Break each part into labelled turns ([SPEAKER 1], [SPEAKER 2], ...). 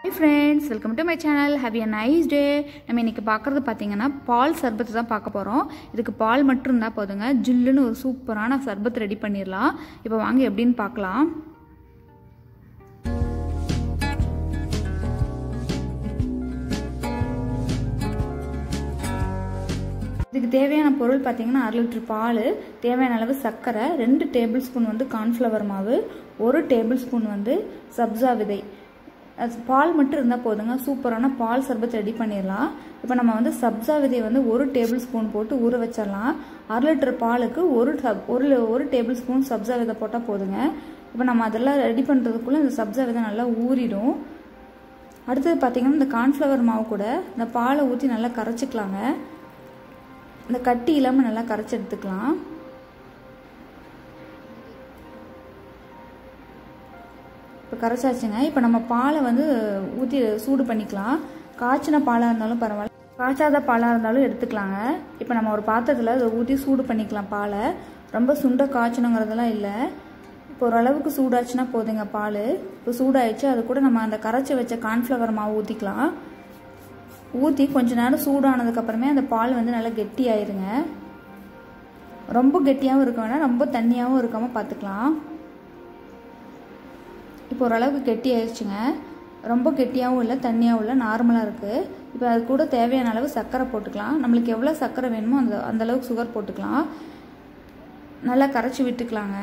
[SPEAKER 1] hi friends welcome to my channel have a nice day நம்ம இன்றைக்கி பார்க்குறது பார்த்தீங்கன்னா பால் சர்பத்து தான் பார்க்க போகிறோம் இதுக்கு பால் மட்டும் இருந்தால் போதுங்க ஜில்லுன்னு ஒரு சூப்பரான சர்பத் ரெடி பண்ணிடலாம் இப்போ வாங்க எப்படின்னு பார்க்கலாம் இதுக்கு தேவையான பொருள் பார்த்தீங்கன்னா அரை லிட்டர் பால் தேவையான அளவு சர்க்கரை ரெண்டு டேபிள் ஸ்பூன் வந்து கார்ன்ஃப்ளவர் மாவு ஒரு டேபிள் ஸ்பூன் வந்து சப்ஜா விதை அது பால் மட்டும் இருந்தால் போதுங்க சூப்பரான பால் சர்பத் ரெடி பண்ணிடலாம் இப்போ நம்ம வந்து சப்ஜா விதை வந்து ஒரு டேபிள் ஸ்பூன் போட்டு ஊற வச்சிடலாம் அரை லிட்டர் பாலுக்கு ஒரு சப் ஒரு ஒரு டேபிள் ஸ்பூன் சப்ஜா விதை போட்டால் போதுங்க இப்போ நம்ம அதெல்லாம் ரெடி பண்ணுறதுக்குள்ளே இந்த சப்ஜா விதை நல்லா ஊறிடும் அடுத்தது பார்த்திங்கன்னா இந்த கார்ன்ஃப்ளவர் மாவு கூட இந்த பாலை ஊற்றி நல்லா கரைச்சிக்கலாங்க இந்த கட்டி இல்லாமல் நல்லா கரைச்சி எடுத்துக்கலாம் இப்போ கரைச்சாச்சுங்க இப்போ நம்ம பாலை வந்து ஊற்றி சூடு பண்ணிக்கலாம் காய்ச்சின பாலாக இருந்தாலும் பரவாயில்ல காய்ச்சாத பாலாக இருந்தாலும் எடுத்துக்கலாங்க இப்போ நம்ம ஒரு பாத்திரத்தில் அதை ஊற்றி சூடு பண்ணிக்கலாம் பாலை ரொம்ப சுண்ட காய்ச்சணுங்கிறதெல்லாம் இல்லை இப்போ ஓரளவுக்கு சூடாச்சுன்னா போதுங்க பால் இப்போ சூடாயிடுச்சு அது கூட நம்ம அந்த கரைச்சி வச்ச கார்ன்ஃப்ளவர் மாவு ஊற்றிக்கலாம் ஊற்றி கொஞ்ச நேரம் சூடானதுக்கப்புறமே அந்த பால் வந்து நல்லா கெட்டி ஆயிருங்க ரொம்ப கெட்டியாகவும் இருக்க வேணாம் ரொம்ப தண்ணியாகவும் இருக்காமல் பார்த்துக்கலாம் இப்போ ஓரளவுக்கு கெட்டி ஆயிடுச்சுங்க ரொம்ப கெட்டியாகவும் இல்லை தண்ணியாகவும் இல்லை நார்மலாக இருக்குது இப்போ அது கூட தேவையான அளவு சர்க்கரை போட்டுக்கலாம் நம்மளுக்கு எவ்வளோ சர்க்கரை வேணுமோ அந்த அந்த அளவுக்கு சுகர் போட்டுக்கலாம் நல்லா கரைச்சி விட்டுக்கலாங்க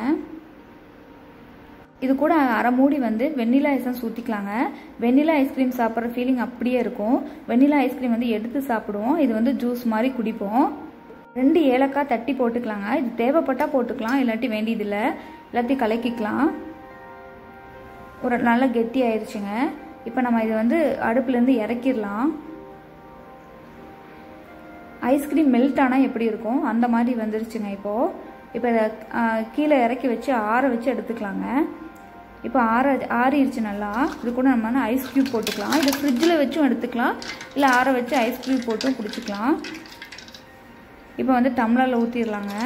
[SPEAKER 1] இது கூட அரை மூடி வந்து வெண்ணிலா ஐசன்ஸ் ஊற்றிக்கலாங்க வெண்ணிலா ஐஸ்கிரீம் சாப்பிட்ற ஃபீலிங் அப்படியே இருக்கும் வெண்ணிலா ஐஸ்கிரீம் வந்து எடுத்து சாப்பிடுவோம் இது வந்து ஜூஸ் மாதிரி குடிப்போம் ரெண்டு ஏலக்காய் தட்டி போட்டுக்கலாங்க இது தேவைப்பட்டால் போட்டுக்கலாம் இல்லாட்டி வேண்டியதில்லை எல்லாத்தையும் கலக்கிக்கலாம் ஒரு நல்லா கெட்டி ஆயிடுச்சுங்க இப்போ நம்ம இதை வந்து அடுப்புலேருந்து இறக்கிடலாம் ஐஸ்கிரீம் மெல்ட் ஆனால் எப்படி இருக்கும் அந்த மாதிரி வந்துருச்சுங்க இப்போது இப்போ இதை கீழே இறக்கி வச்சு ஆற வச்சு எடுத்துக்கலாங்க இப்போ ஆற ஆறிடுச்சு நல்லா இது கூட நம்ம ஐஸ் க்யூப் போட்டுக்கலாம் இதை ஃப்ரிட்ஜில் வச்சும் எடுத்துக்கலாம் இல்லை ஆற வச்சு ஐஸ் க்யூப் போட்டும் குடிச்சிக்கலாம் இப்போ வந்து டம்ளரில் ஊற்றிடலாங்க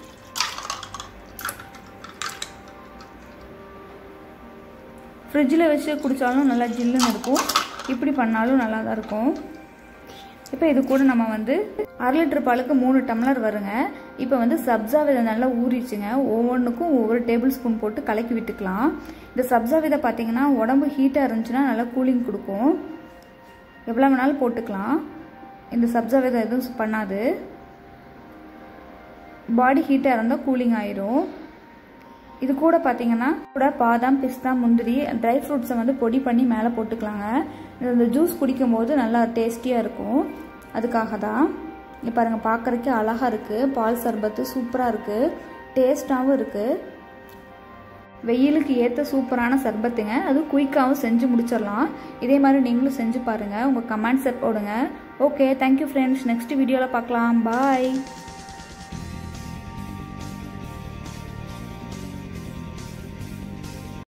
[SPEAKER 1] ஃப்ரிட்ஜில் வச்சு குடித்தாலும் நல்லா ஜில்லுன்னு இருக்கும் இப்படி பண்ணாலும் நல்லா தான் இருக்கும் இப்போ இது கூட நம்ம வந்து அரை லிட்டர் பாலுக்கு மூணு டம்ளர் வருங்க இப்போ வந்து சப்ஜா விதை நல்லா ஊறிடுச்சுங்க ஒவ்வொன்றுக்கும் ஒவ்வொரு டேபிள் ஸ்பூன் போட்டு கலக்கி விட்டுக்கலாம் இந்த சப்ஜா விதை பார்த்தீங்கன்னா உடம்பு ஹீட்டாக இருந்துச்சுன்னா நல்லா கூலிங் கொடுக்கும் எவ்வளோ வேணாலும் போட்டுக்கலாம் இந்த சப்ஜா விதை எதுவும் பண்ணாது பாடி ஹீட்டாக இருந்தால் கூலிங் ஆயிரும் இது கூட பார்த்தீங்கன்னா கூட பாதாம் பிஸ்தா முந்திரி ட்ரை ஃப்ரூட்ஸை வந்து பொடி பண்ணி மேலே போட்டுக்கலாங்க இந்த ஜூஸ் குடிக்கும் போது நல்லா டேஸ்டியாக இருக்கும் அதுக்காக தான் இங்கே பாருங்கள் பார்க்குறக்கே அழகாக இருக்குது பால் சர்பத்து சூப்பராக இருக்குது டேஸ்ட்டாகவும் இருக்குது வெயிலுக்கு ஏற்ற சூப்பரான சர்பத்துங்க அது குயிக்காகவும் செஞ்சு முடிச்சிடலாம் இதே மாதிரி நீங்களும் செஞ்சு பாருங்கள் உங்கள் கமெண்ட்ஸை போடுங்க ஓகே தேங்க்யூ ஃப்ரெண்ட்ஸ் நெக்ஸ்ட் வீடியோவில் பார்க்கலாம் பாய்